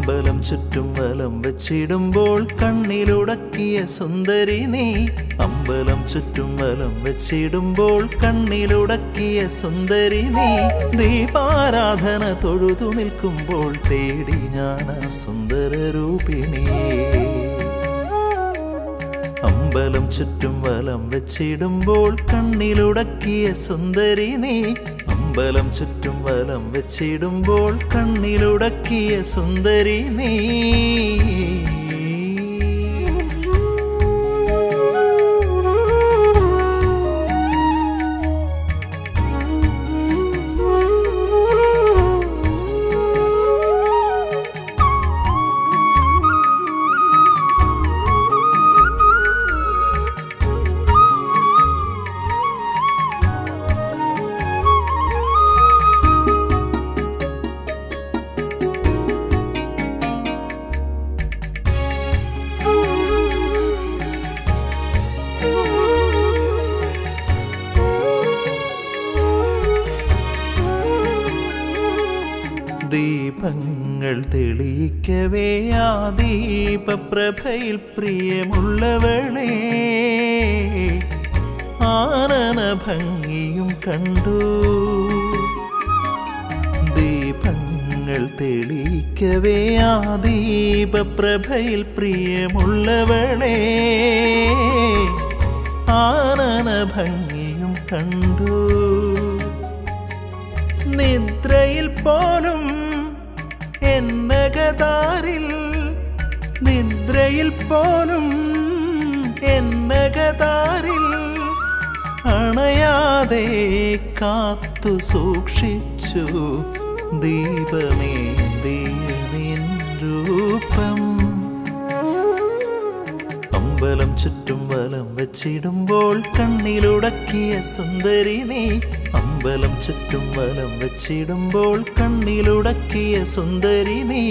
അമ്പലം ചുറ്റും വലം വെച്ചിടുമ്പോൾ കണ്ണിലുടക്കിയ സുന്ദരി നീ അമ്പലം ചുറ്റും വലം വെച്ചിടുമ്പോൾ കണ്ണിലുടക്കിയ സുന്ദരി നീ ദീപാരാധന തൊഴുതു നിൽക്കുമ്പോൾ തേടി ഞാൻ ആ സുന്ദര രൂപിണിയേ അമ്പലം ചുറ്റും വലം വെച്ചിടുമ്പോൾ കണ്ണിലുടക്കിയ സുന്ദരി നീ അമ്പലം ചുറ്റും വലം വെച്ചിടുമ്പോൾ കണ്ണിലുടക്കിയ സുന്ദരി നീ ദീപങ്ങൾ തെളിയിക്കവേ ആ ദീപപ്രഭയിൽ പ്രിയമുള്ളവളെ ആനന ഭംഗിയും കണ്ടു ദീപങ്ങൾ തെളിയിക്കവേ ആ ദീപപ്രഭയിൽ പ്രിയമുള്ളവളെ ആനന ഭംഗിയും കണ്ടു നിദ്രയിൽ പോലും എന്നകതാരിൽ നിദ്രയിൽ പോലും എന്നകതാരിൽ അണയാതെ കാത്തു സൂക്ഷിച്ചു ദീപമേന്തിയ നിൻ രൂപം അമ്പലം ചുറ്റും വലം വെച്ചിടുമ്പോൾ കണ്ണിലുടക്കിയ സുന്ദരി നീ അമ്പലം ചുറ്റും വലം വെച്ചിടുമ്പോൾ കണ്ണിലുടക്കിയ സുന്ദരി നീ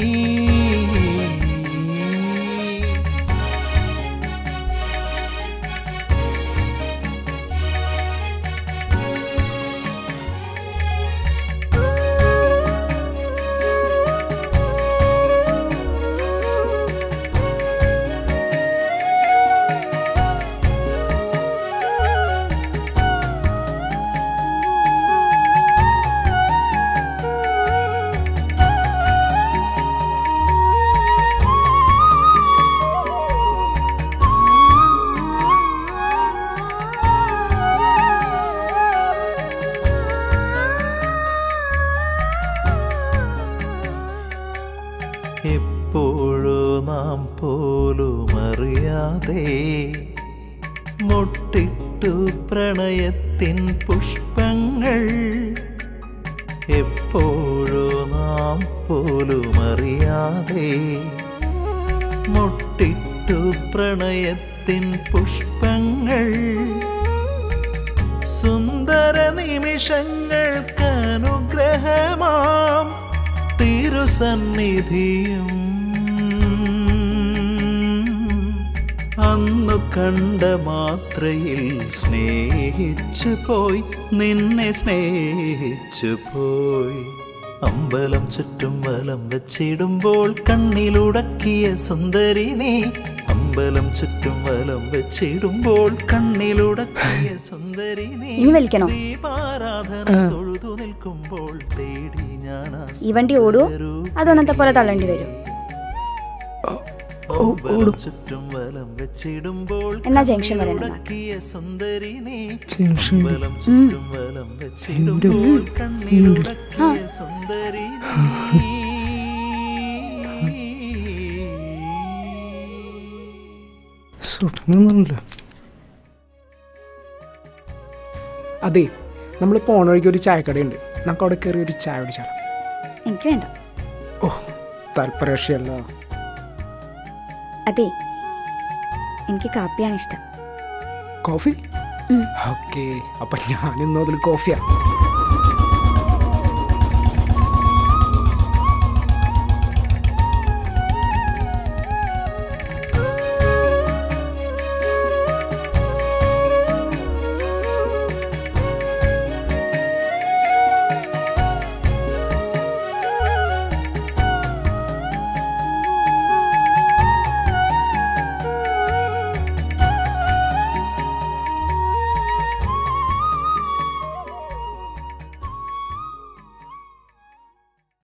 എപ്പോഴോ നാം പോലും അറിയാതെ മുട്ടിട്ടു പ്രണയത്തിൻ പുഷ്പങ്ങൾ എപ്പോഴോ നാം പോലും അറിയാതെ മുട്ടിട്ടു പ്രണയത്തിൻ പുഷ്പങ്ങൾ സുന്ദര നിമിഷങ്ങൾക്ക് അനുഗ്രഹമാം തിരുസന്നിധിയും അന്നു കണ്ട മാത്രയിൽ സ്നേഹിച്ചു പോയി നിന്നെ സ്നേഹിച്ചു പോയി അമ്പലം ചുറ്റും വലം വെച്ചിടുമ്പോൾ കണ്ണിലുടക്കിയ സുന്ദരി നീ അമ്പലം ചുറ്റും വലം വെച്ചിടുമ്പോൾ കണ്ണിലുടക്കിയ സുന്ദരി നീ ഇനി വലിക്കണോ? ദീപാരാധന തൊഴുതു നിൽക്കുമ്പോൾ തേടി ഞാൻ ആ ഈ വണ്ടി ഓടുവോ അതോ അന്നത്തെ പോലെ തള്ളേണ്ടി വരും അമ്പലം ചുറ്റും വലം വെച്ചിടുമ്പോൾ എന്നാ ജംഗ്ഷൻ വരെ ഒന്ന് കണ്ണിലുടക്കിയ സുന്ദരി നീ ജംഗ്ഷൻ അമ്പലം ചുറ്റും വലം വെച്ചിടുമ്പോൾ കണ്ണിലുടക്കിയ സുന്ദരി സ്വപ്നമൊന്നുമില്ല അതെ നമ്മൾ പോണ വഴിക്ക് ഒരു ചായക്കടയുണ്ട് നമുക്ക് അവിടെ കയറി ഒരു ചായ കുടിച്ചാലോ എനിക്ക് വേണ്ട ഓ താല്പര്യമല്ലോ അതെ എനിക്ക് കാപ്പിയാണ് ഇഷ്ടം കോഫി ഉം. ഓക്കെ അപ്പൊ ഞാനിന്നോ അതിൽ കോഫിയാ